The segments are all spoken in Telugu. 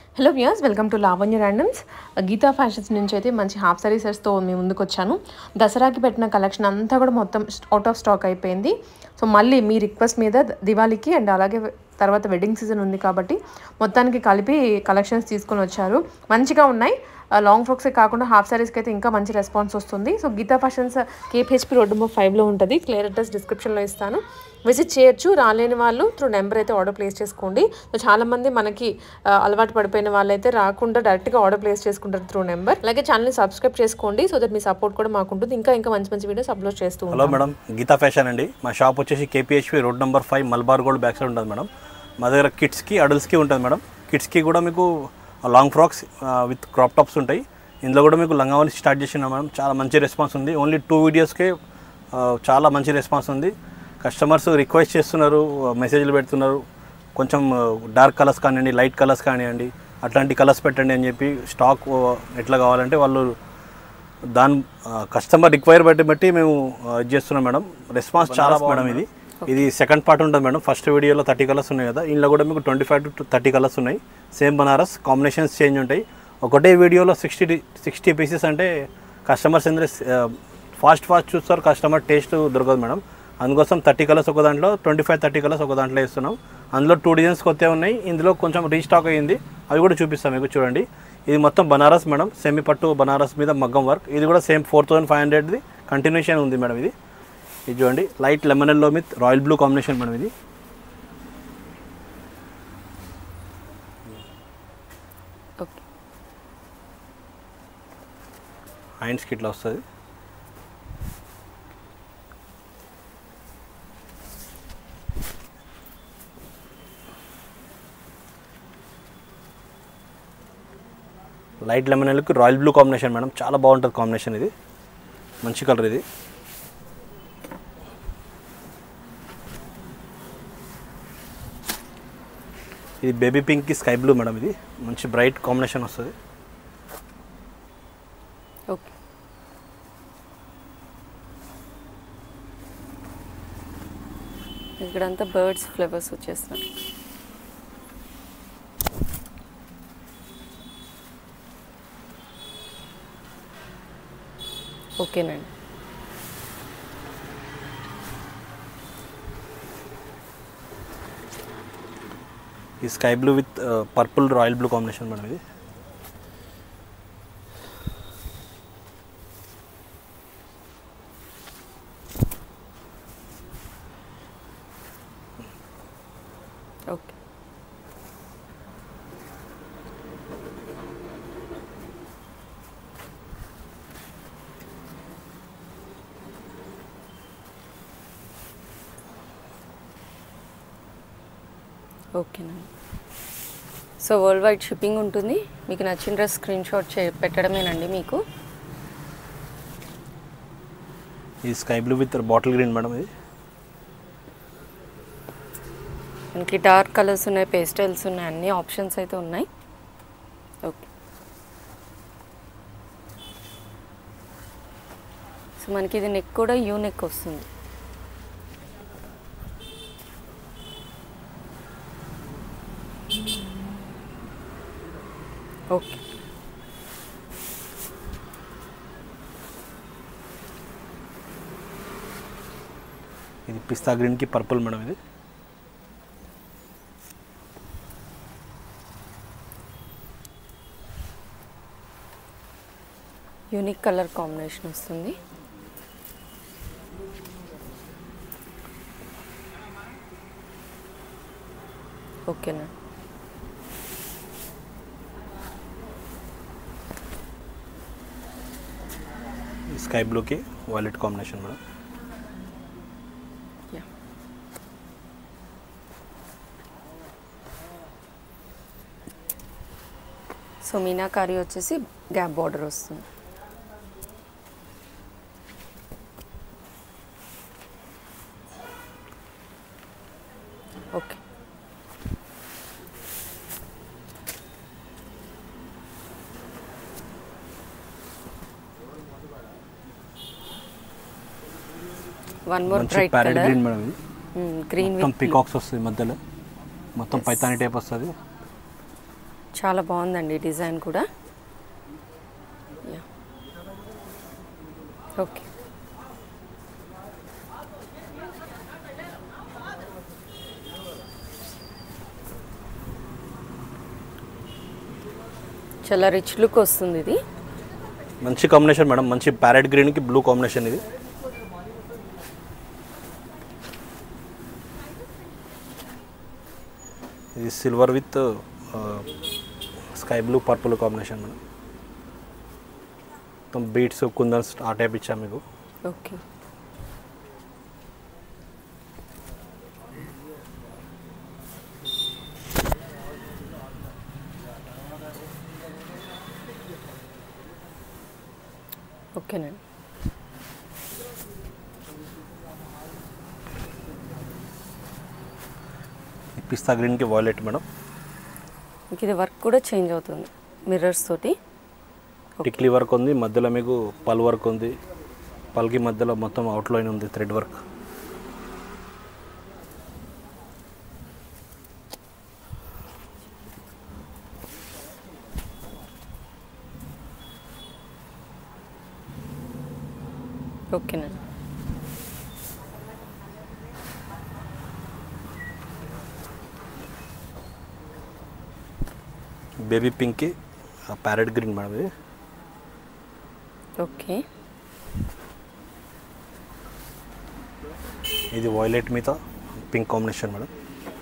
Hello viewers welcome to Lavanya randoms Geetha fashions నుంచి అయితే మంచి హాఫ్ సారీ సెట్స్తో మీ ముందుకు వచ్చాను దసరాకి పెట్టిన కలెక్షన్ అంతా కూడా మొత్తం అవుట్ ఆఫ్ స్టాక్ అయిపోయింది సో మళ్ళీ మీ రిక్వెస్ట్ మీద దివాళీకి అండ్ అలాగే తర్వాత వెడ్డింగ్ సీజన్ ఉంది కాబట్టి మొత్తానికి కలిపి కలెక్షన్స్ తీసుకొని వచ్చారు మంచిగా ఉన్నాయి లాంగ్ ఫ్రాక్సే కాకుండా హాఫ్ సారీస్కి అయితే ఇంకా మంచి రెస్పాన్స్ వస్తుంది so Geetha fashions KPHB road number ఫైవ్లో ఉంటుంది క్లియర్ అడ్రస్ డిస్క్రిప్షన్లో ఇస్తాను విజిట్ చేయొచ్చు రాలేని వాళ్ళు త్రూ నెంబర్ అయితే ఆర్డర్ ప్లేస్ చేసుకోండి సో చాలామంది మనకి ఆ, అలవాటు పడిపోయిన వాళ్ళైతే రాకుండా డైరెక్ట్గా ఆర్డర్ ప్లేస్ చేసుకుంటారు త్రూ నెంబర్ అలాగే ఛానల్ని సబ్స్క్రైబ్ చేసుకోండి సో దట్ మీ సపోర్ట్ కూడా మాకు ఉంటుంది ఇంకా ఇంకా మంచి మంచి వీడియోస్ అప్లోడ్ చేస్తూ ఉంటాం హలో మేడం గీతా ఫ్యాషన్ అండి మా షాప్ వచ్చేసి KPHB road number five Malabar gold back side ఉంటుంది మేడం మా దగ్గర కిడ్స్కి అడల్ట్స్కి ఉంటుంది మేడం కిడ్స్కి కూడా మీకు long frocks with crop tops ఉంటాయి ఇందులో కూడా మీకు లంగావని స్టార్ట్ చేసిన మేడం చాలా మంచి రెస్పాన్స్ ఉంది ఓన్లీ టూ వీడియోస్కే చాలా మంచి రెస్పాన్స్ ఉంది కస్టమర్స్ రిక్వెస్ట్ చేస్తున్నారు మెసేజ్లు పెడుతున్నారు కొంచెం డార్క్ కలర్స్ కానివ్వండి లైట్ కలర్స్ కానివ్వండి అట్లాంటి కలర్స్ పెట్టండి అని చెప్పి స్టాక్ ఎట్లా కావాలంటే వాళ్ళు దాని కస్టమర్ రిక్వైర్ బట్టి బట్టి మేము ఆ, ఇది చేస్తున్నాం మేడం రెస్పాన్స్ చాలా మేడం ఇది ఇది సెకండ్ పార్ట్ ఉంటుంది మేడం ఫస్ట్ వీడియోలో థర్టీ కలర్స్ ఉన్నాయి కదా ఇందులో కూడా మీకు twenty five to thirty colours ఉన్నాయి సేమ్ బనారస్ కాంబినేషన్స్ చేంజ్ ఉంటాయి ఒకటే వీడియోలో సిక్స్టీ సిక్స్టీ పీసెస్ అంటే కస్టమర్స్ ఎందుకు ఫాస్ట్ ఫాస్ట్ చూస్తారు కస్టమర్ టేస్ట్ దొరకదు మేడం అందుకోసం థర్టీ కలర్స్ ఒక దాంట్లో ట్వంటీ ఫైవ్ థర్టీ కలర్స్ ఒక దాంట్లో ఇస్తున్నాం అందులో టూ డిజైన్స్ కొత్త ఉన్నాయి ఇందులో కొంచెం రీస్టాక్ అయ్యింది అవి కూడా చూపిస్తాం మీకు చూడండి ఇది మొత్తం బనారస్ మేడం సెమీ పట్టు బనారస్ మీద మగ్గం వర్క్ ఇది కూడా సేమ్ ఫోర్ థౌసండ్ ఫైవ్ హండ్రెడ్ది కంటిన్యూషన్ ఉంది మేడం ఇది ఇది చూడండి light lemon yellow with royal blue combination madam ఇది ఓకే హ్యాండ్స్కి ఇట్లా వస్తుంది లైట్ లెమన్ ఎల్కి రాయల్ బ్లూ కాంబినేషన్ మేడం చాలా బాగుంటుంది కాంబినేషన్ ఇది మంచి కలర్ ఇది ఇది బేబీ పింక్కి స్కై బ్లూ మేడం ఇది మంచి బ్రైట్ కాంబినేషన్ వస్తుంది ఓకే ఇక్కడంతా బర్డ్స్ ఫ్లేవర్స్ వచ్చేస్తున్నాయి ఓకేనండి ఈ sky blue with purple royal blue combination madam ఇది ఓకే ఓకేనండి సో వరల్డ్ వైడ్ షిప్పింగ్ ఉంటుంది మీకు నచ్చిన డ్రెస్ స్క్రీన్ షాట్ చే పెట్టడమేనండి మీకు ఈ sky blue with bottle green madam ఇది మనకి డార్క్ కలర్స్ ఉన్నాయి పేస్టల్స్ ఉన్నాయి అన్ని ఆప్షన్స్ అయితే ఉన్నాయి ఓకే సో మనకి ఇది నెక్ కూడా యూ నెక్ వస్తుంది ఓకే ఇది పిస్తా గ్రీన్కి పర్పుల్ మేడం ఇది యూనిక్ కలర్ కాంబినేషన్ వస్తుంది ఓకేనా ఈ స్కై బ్లూకి violet combination madam yeah so మీనాకారి వచ్చేసి గ్యాప్ బార్డర్ వస్తుంది ఓకే వన్ మోర్ మంచి bright parrot colour green madam ఇది గ్రీన్ మొత్తం విత్ పికాక్స్ వస్తుంది మధ్యలో మొత్తం పైతాని టైప్ వస్తుంది చాలా బాగుందండి ఈ డిజైన్ కూడా యా. ఓకే చాలా రిచ్ లుక్ వస్తుంది ఇది మంచి కాంబినేషన్ మేడం మంచి ప్యారెట్ గ్రీన్కి బ్లూ కాంబినేషన్ ఇది ఇది silver with sky blue purple combination madam మొత్తం బీట్స్ కుందన్స్ ఆ టైప్ ఇచ్చాం మీకు ఓకే ఓకేనండి ఈ పిస్తా గ్రీన్కి వాయిలెట్ మేడం మీకు ఇది వర్క్ కూడా చేంజ్ అవుతుంది మిర్రర్స్ తోటి టిక్లీ వర్క్ ఉంది మధ్యలో మీకు పల్ వర్క్ ఉంది పల్కి మధ్యలో మొత్తం అవుట్లైన్ ఉంది థ్రెడ్ వర్క్ ఓకేనండి బేబీ పింక్కి ప్యారెట్ గ్రీన్ మేడం ఇది ఓకే ఇది వాయిలెట్ మీద పింక్ కాంబినేషన్ మేడం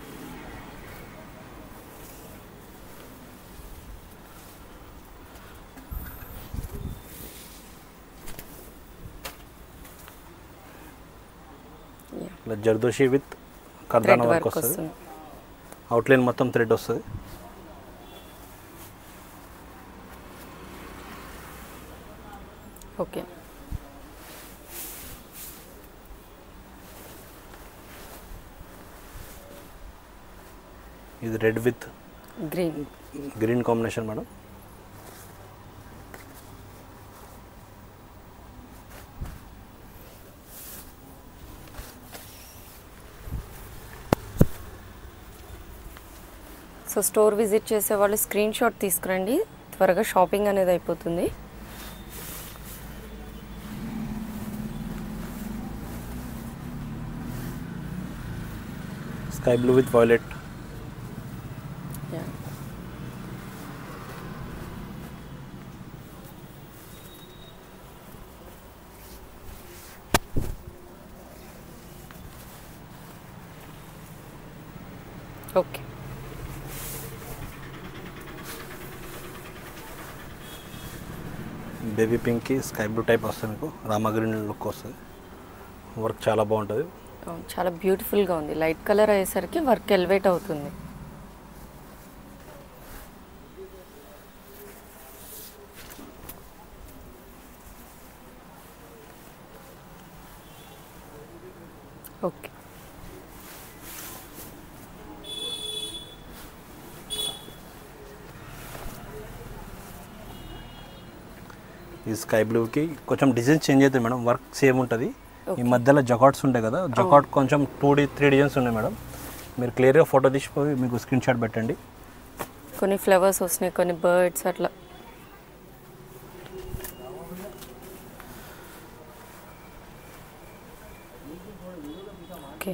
యా ఇలా జర్దోషి విత్ థ్రెడ్ కర్దానా వర్క్ వర్క్ వస్తుంది వస్తుంది అవుట్లైన్ మొత్తం థ్రెడ్ వస్తుంది ఓకే ఇది red with green green combination madam so store visit చేసే వాళ్ళు స్క్రీన్ షాట్ తీసుకురండి త్వరగా షాపింగ్ అనేది అయిపోతుంది sky blue with violet yeah okay baby పింక్కి స్కై బ్లూ టైప్ వస్తుంది మీకు రామా గ్రీన్ లుక్ వస్తుంది వర్క్ చాలా బాగుంటుంది అవును, చాలా బ్యూటిఫుల్గా ఉంది లైట్ కలర్ అయ్యేసరికి వర్క్ ఎలివేట్ అవుతుంది ఓకే ఈ స్కై బ్లూకి కొంచెం డిజైన్ చేంజ్ అవుతుంది మేడం వర్క్ సేమ్ ఉంటుంది ఈ మధ్యలో జకాట్స్ ఉంటాయి కదా జకాట్ కొంచెం టూ డి త్రీ డిజైన్స్ ఉన్నాయి మేడం మీరు క్లియర్గా ఫోటో తీసిపోయి మీకు స్క్రీన్ షాట్ పెట్టండి కొన్ని ఫ్లవర్స్ వస్తున్నాయి కొన్ని బర్డ్స్ అట్లా ఓకే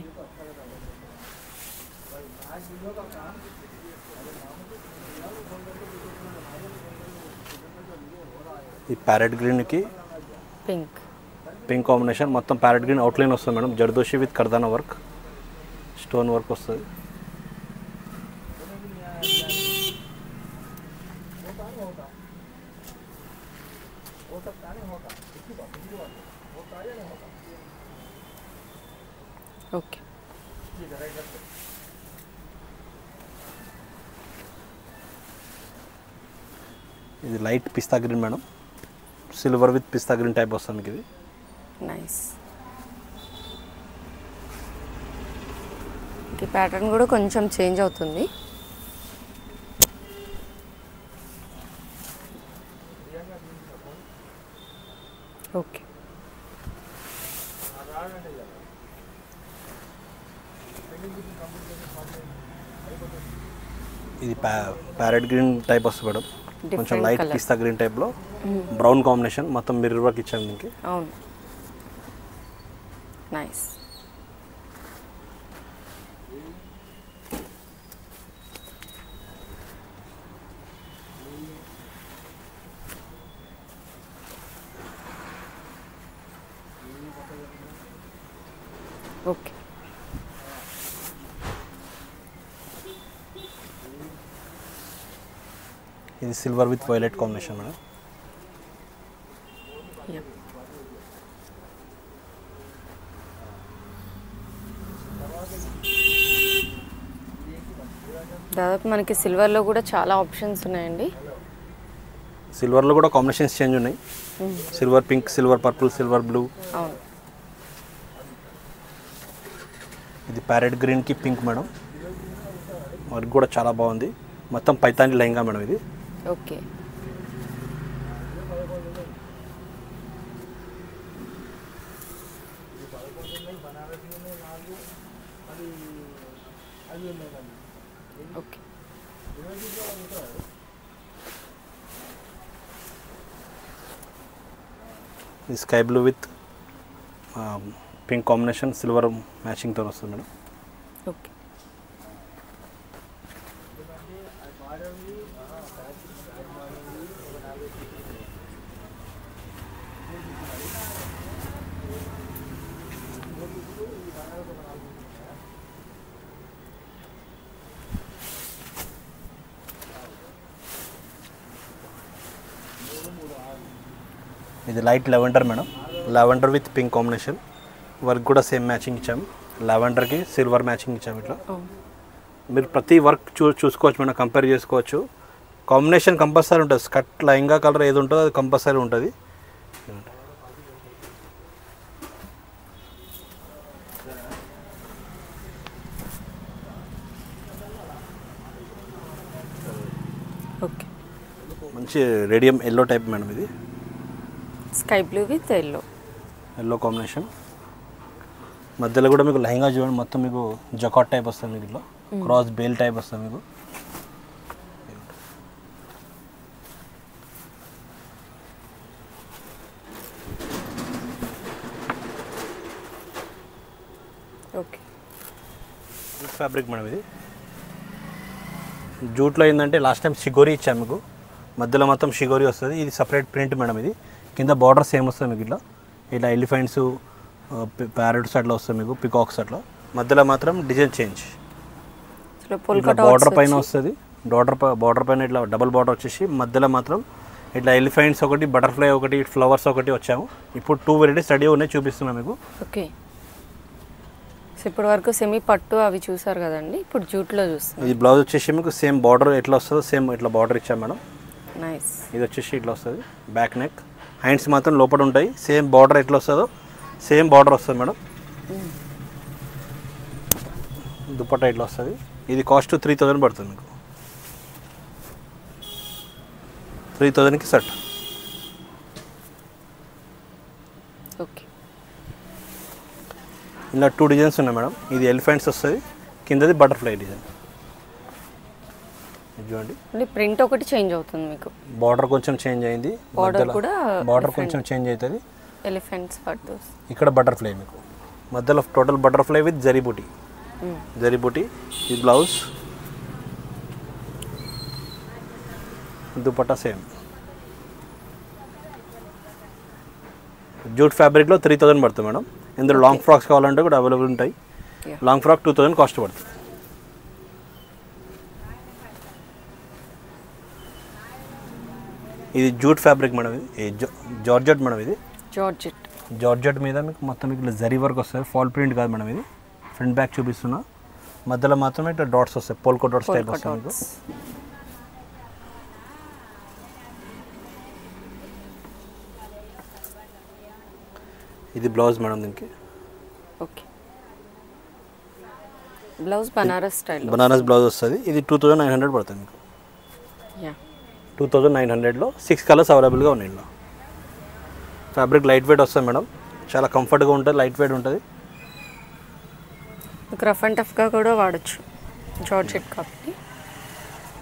ఈ ప్యారెట్ గ్రీన్కి పింక్ పింక్ కాంబినేషన్ మొత్తం ప్యారెట్ గ్రీన్ అవుట్లైన్ వస్తుంది మేడం జర్దోషి విత్ కర్దానా వర్క్ స్టోన్ వర్క్ వస్తుంది ఓకే ఇది లైట్ పిస్తా గ్రీన్ మేడం సిల్వర్ విత్ పిస్తా గ్రీన్ టైప్ వస్తుంది మీకు ఇది నైస్ ఈ ప్యాటర్న్ కూడా కొంచెం చేంజ్ అవుతుంది ఓకే ఇది ప్యా ప్యారెట్ గ్రీన్ టైప్ వస్తుంది మేడం కొంచెం Different లైట్ colour. పిస్తా గ్రీన్ టైప్లో బ్రౌన్ కాంబినేషన్ మొత్తం మిర్రర్ వర్క్ ఇచ్చాము దీనికి అవును నైస్ ఓకే ఇది silver with violet combination madam Yep. దాదాపు మనకి సిల్వర్లో కూడా చాలా ఆప్షన్స్ ఉన్నాయండి సిల్వర్లో కూడా కాంబినేషన్స్ చేంజ్ ఉన్నాయి silver pink silver purple silver blue అవును ఇది ప్యారెట్ గ్రీన్కి పింక్ మేడం వర్క్ కూడా చాలా బాగుంది మొత్తం పైతాని లెహంగా మేడం ఇది ఓకే ఓకే ఇది sky blue with pink combination silver మ్యాచింగ్తో వస్తుంది మేడం ఓకే ఇది light lavender madam lavender with pink combination work కూడా సేమ్ మ్యాచింగ్ ఇచ్చాము లెవెండర్కి సిల్వర్ మ్యాచింగ్ ఇచ్చాము ఇట్లా అవును మీరు ప్రతి వర్క్ చూ చూసుకోవచ్చు మేడం కంపేర్ చేసుకోవచ్చు కాంబినేషన్ కంపల్సరీ ఉంటుంది స్కట్ లైంగా కలర్ ఏది ఉంటుందో అది కంపల్సరీ ఉంటుంది ఓకే మంచి రేడియం ఎల్లో టైప్ మేడం ఇది sky blue with yellow yellow combination మధ్యలో కూడా మీకు లెహంగా చూడండి మొత్తం మీకు జకాట్ టైప్ వస్తుంది మీకు ఇట్లా క్రాస్ బేల్ టైప్ వస్తుంది మీకు ఓకే జూట్ ఫ్యాబ్రిక్ మేడం ఇది జూట్లో ఏంటంటే లాస్ట్ టైం షిగోరి ఇచ్చాము మీకు మధ్యలో మొత్తం షిగోరి వస్తుంది ఇది సపరేట్ ప్రింట్ మేడం ఇది కింద బార్డర్ సేమ్ వస్తుంది మీకు ఇట్లా ఇట్లా ఎలిఫెంట్స్ ప్యారెట్స్ అట్లా వస్తుంది మీకు పికాక్స్ అట్లా మధ్యలో మాత్రం డిజైన్ చేంజ్ ఇట్లా ఇట్లా పొల్కా బార్డర్ పైన వస్తుంది బార్డర్ బార్డర్ పైన ఇట్లా డబుల్ బార్డర్ వచ్చేసి మధ్యలో మాత్రం ఇట్లా ఎలిఫెంట్స్ ఒకటి బటర్ఫ్లై ఒకటి ఫ్లవర్స్ ఒకటి వచ్చాము ఇప్పుడు టూ వెరైటీస్ రెడీ ఉన్నాయి చూపిస్తున్నాం మీకు ఓకే సో ఇప్పటి వరకు సెమీ పట్టు అవి చూసారు కదండి ఇప్పుడు జూట్లో చూస్తాం ఇది బ్లౌజ్ వచ్చేసి మీకు సేమ్ బార్డర్ ఎట్లా వస్తుందో సేమ్ ఇట్లా బార్డర్ ఇచ్చాం మేడం నైస్ ఇది వచ్చేసి ఇట్లా వస్తుంది బ్యాక్ నెక్ హ్యాండ్స్ మాత్రం లోపల ఉంటాయి సేమ్ బార్డర్ ఎట్లా వస్తుందో సేమ్ బార్డర్ వస్తుంది మేడం దుపట్టా ఇట్లా వస్తుంది ఇది కాస్ట్ త్రీ థౌజండ్ పడుతుంది మీకు త్రీ థౌజండ్కి సెట్ ఓకే ఇలా టూ డిజైన్స్ ఉన్నాయి మేడం ఇది ఎలిఫెంట్స్ వస్తుంది కిందది బటర్ఫ్లై డిజైన్ ఇది చూడండి అంటే ప్రింట్ ఒకటి చేంజ్ అవుతుంది మీకు బార్డర్ కొంచెం చేంజ్ అయింది Border కూడా బార్డర్ different. కొంచెం చేంజ్ అవుతుంది ఎలిఫెంట్స్ పట్టు ఇక్కడ బటర్ఫ్లై మీకు మధ్యలో టోటల్ బటర్ఫ్లై విత్ జరీబూటీ జరీబూటీ ఈ బ్లౌజ్ దుపట్టా సేమ్ జూట్ ఫ్యాబ్రిక్లో త్రీ థౌజండ్ పడుతుంది మేడం ఇందులో లాంగ్ ఫ్రాక్స్ కావాలంటే కూడా అవైలబుల్ ఉంటాయి Yeah. Long frock two thousand cost పడుతుంది ఇది జూట్ ఫ్యాబ్రిక్ మేడం ఇది ఈ జా- జార్జెట్ మేడం ఇది జార్జెట్ జార్జెట్ మీద మీకు మొత్తం మీకు ఇట్లా జరీ వర్క్ వస్తుంది ఫాల్ ప్రింట్ కాదు మేడం ఇది ఫ్రంట్ బ్యాక్ చూపిస్తున్నా మధ్యలో మాత్రమే ఇట్లా డాట్స్ వస్తాయి పోల్కో డాట్స్ టైప్ పోల్కా వస్తుంది మీకు డాట్స్ ఇది బ్లౌజ్ మేడం దీనికి okay blouse Banaras style Banaras blouse వస్తుంది ఇది టూ థౌజండ్ నైన్ హండ్రెడ్ పడుతుంది మీకు యా టూ థౌజండ్ నైన్ హండ్రెడ్లో సిక్స్ కలర్స్ అవైలబుల్గా ఉన్నాయి ఇందులో ఫ్యాబ్రిక్ లైట్ వెయిట్ వస్తుంది మేడం చాలా కంఫర్ట్గా ఉంటుంది లైట్ వెయిట్ ఉంటుంది మీకు రఫ్ అండ్ టఫ్గా కూడా వాడచ్చు జార్జెట్ కాబట్టి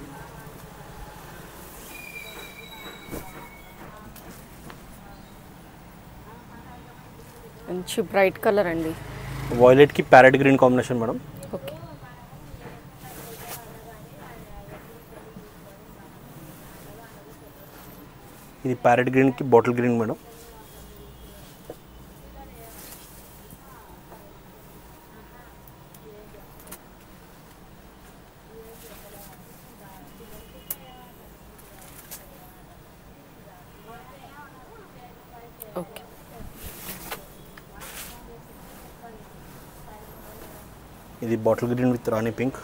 మంచి బ్రైట్ కలర్ అండి వాయిలెట్కి parrot green combination madam okay ఇది ప్యారెట్ గ్రీన్కి బాటిల్ గ్రీన్ మేడం ఓకే ఇది bottle green with rani pink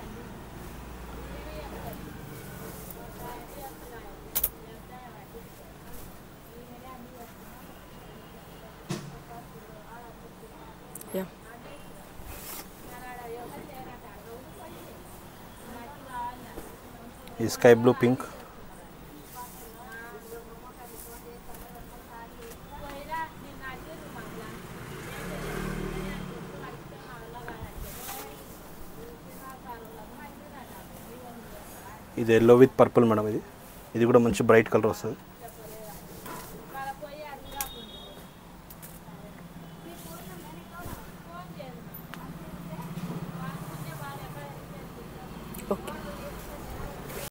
yeah ఇది స్కై బ్లూ పింక్ ఇది ఎల్లో విత్ పర్పుల్ మేడం ఇది ఇది కూడా మంచి బ్రైట్ కలర్ వస్తుంది